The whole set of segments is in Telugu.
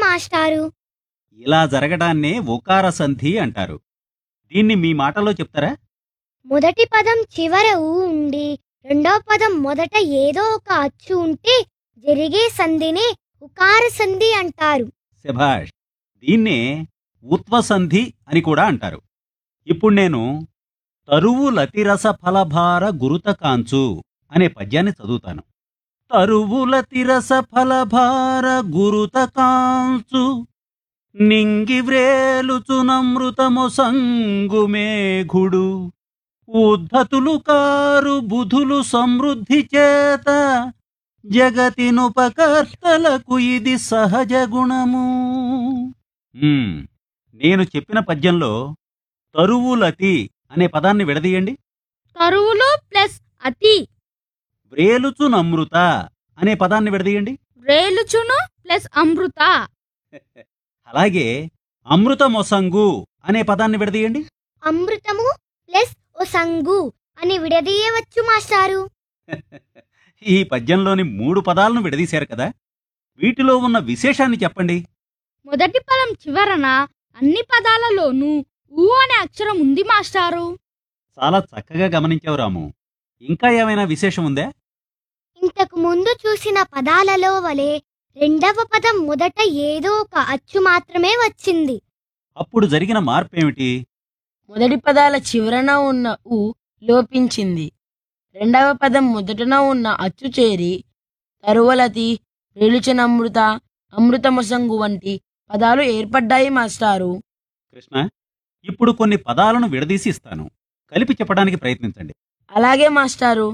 మాస్టారు ఇలా జరగడాన్నే ఉకార సంధి అంటారు దీన్ని మీ మాటలో చెప్తారా మొదటి పదం చివర ఊ ఉండి రెండవ పదం మొదట ఏదో ఒక అచ్చు ఉంటే జరిగే సంధినే ఉకార సంధి అంటారు శభాష్ దీన్నే ఉత్వసంధి అని కూడా అంటారు ఇప్పుడు నేను తరువు లతిరస ఫలభార గురుత కాంచు అనే పద్యాన్ని చదువుతాను తరువుల తిరస ఫలభార గురుత కాంచు నింగి వ్రేలుచునమృతమొసంగు మేఘుడు ఉద్ధతులు కారు బుధులు సమృద్ధి చేత జగతినుపకర్తలకు ఇది సహజ గుణము మ్మ్. నేను చెప్పిన పద్యంలో తరువులతి అనే పదాన్ని విడదీయండి కరువులు ప్లస్ అతి వ్రేలుచు నమృత అనే పదాన్ని విడదీయండి రేలుచును ప్లస్ అమృత అలాగే అమృతమొసంగు అనే పదాన్ని విడదీయండి అమృతము ప్లస్ ఓ సంగు అని విడదీయవచ్చు మాస్టారు ఈ పద్యంలోని మూడు పదాలను విడదీశారు కదా వీటిలో ఉన్న విశేషాన్ని చెప్పండి మొదటి పదం చివరన అన్ని పదాలలోనూ ఊ అనే అక్షరం ఉంది మాస్టారు చాలా చక్కగా గమనించావు రాము ఇంకా ఏమైనా విశేషం ఉందా ఇంతకు ముందు చూసిన పదాలలో వలె రెండవ పదం మొదట ఏదో ఒక అచ్చు మాత్రమే వచ్చింది అప్పుడు జరిగిన మార్పేమిటి మొదటి పదాల చివరన ఉన్న ఉ లోపించింది రెండవ పదం మొదటన ఉన్న అచ్చు చేరి తరువలతి రేలుచనమృత అమృతమొసంగు వంటి పదాలు ఏర్పడ్డాయి మాస్టారు కృష్ణ ఇప్పుడు కొన్ని పదాలను విడదీసి ఇస్తాను కలిపి చెప్పడానికి ప్రయత్నించండి అలాగే మాస్టారు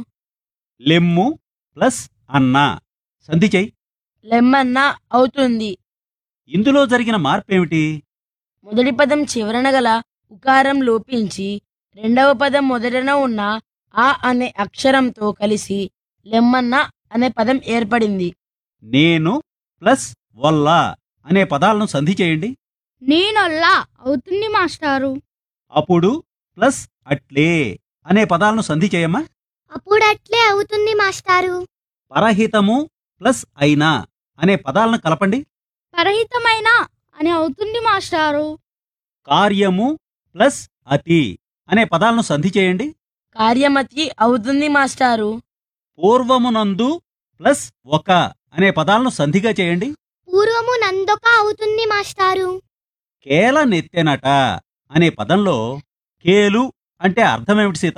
లెమ్ము ప్లస్ అన్న సంధి చెయ్యి లెమ్మన్న అవుతుంది ఇందులో జరిగిన మార్పేమిటి మొదటి పదం చివరన గల ఉకారం లోపించి రెండవ పదం మొదటన ఉన్న ఆ అనే అక్షరంతో కలిసి లెమ్మన్న అనే పదం ఏర్పడింది నేను ప్లస్ వల్ల అనే పదాలను సంధి చేయండి నేనొల్లా అవుతుంది మాస్టారు అప్పుడు ప్లస్ అట్లే అనే పదాలను సంధి చేయమ్మా అప్పుడట్లే అవుతుంది మాస్టారు పరహితము ప్లస్ అయినా అనే పదాలను కలపండి పరహితమైన అని అవుతుంది మాస్టారు కార్యము ప్లస్ అతి అనే పదాలను సంధి చేయండి కార్యమతి అవుతుంది మాస్టారు పూర్వమునందు ప్లస్ ఒక అనే పదాలను సంధిగా చేయండి పూర్వము నందొక అవుతుంది మాస్టారు కేల నెత్తెనట అనే పదంలో కేలు అంటే అర్థమేమిటి సీత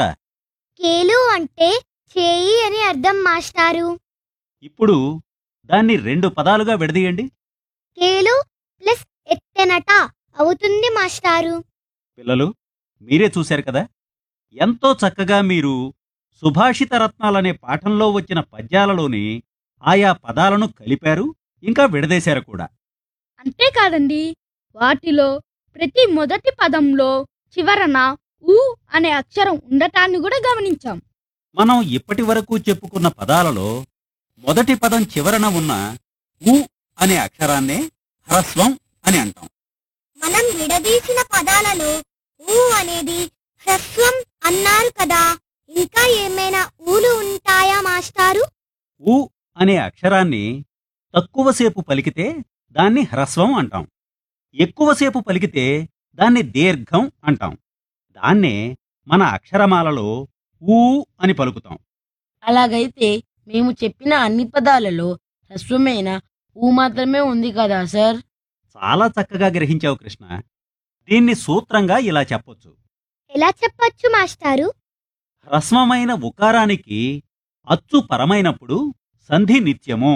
కేలు అంటే చేయి అని అర్థం మాస్టారు ఇప్పుడు దాన్ని రెండు పదాలుగా విడదీయండి కేలు ప్లస్ ఎత్తెనట అవుతుంది మాస్టారు పిల్లలు మీరే చూశారు కదా ఎంతో చక్కగా మీరు సుభాషిత రత్నాలనే పాఠంలో వచ్చిన పద్యాలలోని ఆయా పదాలను కలిపారు ఇంకా విడదీశారు కూడా అంతేకాదండి వాటిలో ప్రతి మొదటి పదంలో చివరన ఊ అనే అక్షరం ఉండటాన్ని కూడా గమనించాం మనం ఇప్పటి వరకు చెప్పుకున్న పదాలలో మొదటి పదం చివరన ఉన్న ఉ అనే అక్షరాన్నే హ్రస్వం అని అంటాం మనం విడదీసిన పదాలలో ఊ అనేది హ్రస్వం అన్నారు కదా ఇంకా ఏమైనా ఊలు ఉంటాయా మాస్టారు ఉ అనే అక్షరాన్ని తక్కువసేపు పలికితే దాన్ని హ్రస్వం అంటాం ఎక్కువసేపు పలికితే దాన్ని దీర్ఘం అంటాం దాన్నే మన అక్షరమాలలో ఊ అని పలుకుతాం అలాగైతే మేము చెప్పిన అన్ని పదాలలో హ్రస్వమైన ఊ మాత్రమే ఉంది కదా సార్ చాలా చక్కగా గ్రహించావు కృష్ణ దీన్ని సూత్రంగా ఇలా చెప్పొచ్చు ఎలా చెప్పొచ్చు మాస్టారు హ్రస్వమైన ఉకారానికి అచ్చు పరమైనప్పుడు సంధి నిత్యము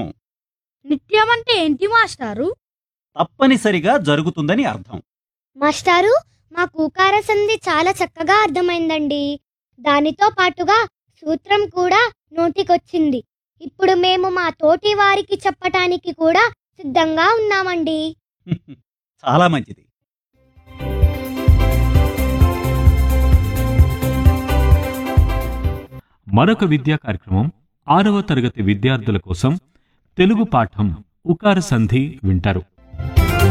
నిత్యం అంటే ఏంటి మాస్టారు తప్పనిసరిగా జరుగుతుందని అర్థం మాస్టారు మా కూకార సంధి చాలా చక్కగా అర్థమైందండి దానితో పాటుగా సూత్రం కూడా నోటికొచ్చింది ఇప్పుడు మేము మా తోటి వారికి చెప్పటానికి కూడా సిద్ధంగా ఉన్నామండి చాలా మంచిది మరొక విద్యా కార్యక్రమం ఆరవ తరగతి విద్యార్థుల కోసం తెలుగు పాఠం ఉకార సంధి వింటారు